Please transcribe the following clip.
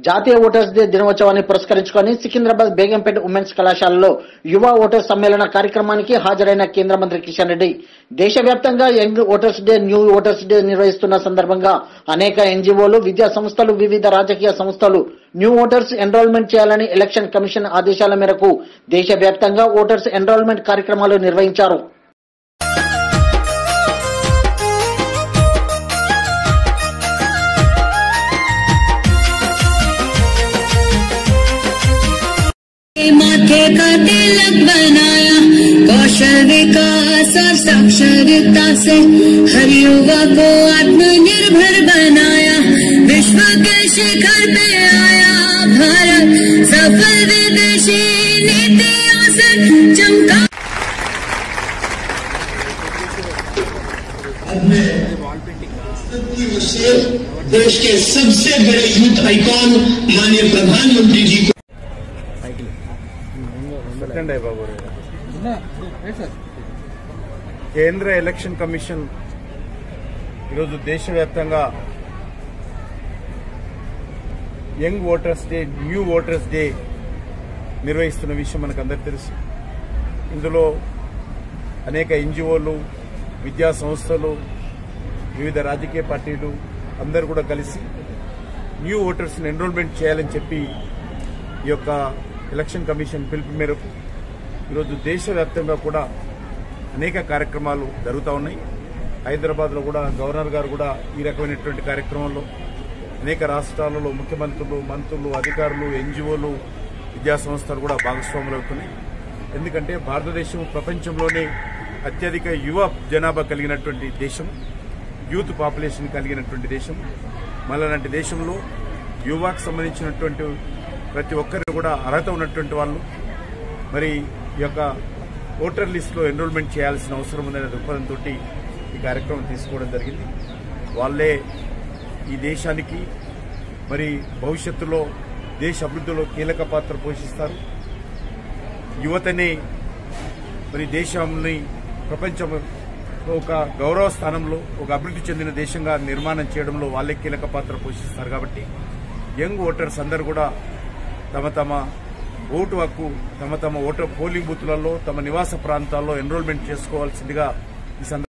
జాతీయ voters day దినోత్సవాన్ని పురస్కరించుకొని సికింద్రాబాద్ బేగంపేట ఉమెన్స్ కళాశాలలో యువ ఓటర్స్ సమ్మేళన కార్యక్రమానికి హాజరైన కేంద్ర మంత్రి కిషన్ రెడ్డి దేశవ్యాప్తంగా young voters day new voters day నిర్వహిస్తున్న సందర్భంగా అనేక ఎన్జీఓలు విద్యా సంస్థలు వివిధ రాజకీయ సంస్థలు న్యూ ఓటర్స్ ఎన్రోల్మెంట్ చేయాలని ఎలక్షన్ కమిషన్ ఆదేశాల మేరకు దేశవ్యాప్తంగా ఓటర్స్ ఎన్రోల్మెంట్ కార్యక్రమాలు నిర్వహించారు माथे का तिलक बनाया कौशल विकास और साक्षरता से हर युवा को आत्मनिर्भर बनाया विश्व के शिखर पे आया भारत सफल विदेशी नीतियों से चमका की ओर से देश के सबसे बड़े यूथ आइकॉन माननीय प्रधानमंत्री जी को సెకండ్ బాబు కేంద్ర ఎలక్షన్ కమిషన్ ఈరోజు దేశవ్యాప్తంగా young voters day new voters day నిర్వహిస్తున్న విషయం మనకు అందరికీ తెలుసు ఇందులో అనేక ఎన్జిఓలు విద్యా సంస్థలు వివిధ రాజకీయ పార్టీలు అందరూ కూడా కలిసి న్యూ ఓటర్స్ని ఎన్రోల్మెంట్ చేయాలని చెప్పి ఈ యొక్క ఎలక్షన్ కమిషన్ పిలుపు మేరకు ఈరోజు దేశవ్యాప్తంగా కూడా అనేక కార్యక్రమాలు జరుగుతూ ఉన్నాయి హైదరాబాద్లో కూడా గవర్నర్ గారు కూడా ఈ రకమైనటువంటి కార్యక్రమంలో అనేక రాష్ట్రాలలో ముఖ్యమంత్రులు మంత్రులు అధికారులు ఎన్జిఓలు విద్యా సంస్థలు కూడా భాగస్వాములు అవుతున్నాయి ఎందుకంటే భారతదేశం ప్రపంచంలోనే అత్యధిక యువ జనాభా కలిగినటువంటి దేశం యూత్ పాపులేషన్ కలిగినటువంటి దేశం మళ్ళలాంటి దేశంలో యువకు సంబంధించినటువంటి ప్రతి ఒక్కరు కూడా అర్హత ఉన్నటువంటి వాళ్ళు మరి ఈ యొక్క ఓటర్ లిస్టులో ఎన్రోల్మెంట్ చేయాల్సిన అవసరం ఉందనే దృక్పథంతో ఈ కార్యక్రమం తీసుకోవడం జరిగింది వాళ్ళే ఈ దేశానికి మరి భవిష్యత్తులో దేశ అభివృద్ధిలో కీలక పాత్ర పోషిస్తారు యువతనే మరి దేశాన్ని ప్రపంచం ఒక గౌరవ స్థానంలో ఒక అభివృద్ధి చెందిన దేశంగా నిర్మాణం చేయడంలో వాళ్ళే కీలక పాత్ర పోషిస్తారు కాబట్టి యంగ్ ఓటర్స్ అందరూ కూడా తమ తమ ఓటు హక్కు తమ తమ ఓటర్ పోలింగ్ బూత్లలో తమ నివాస ప్రాంతాల్లో ఎన్రోల్మెంట్ చేసుకోవాల్సిందిగా ఈ సందర్భంగా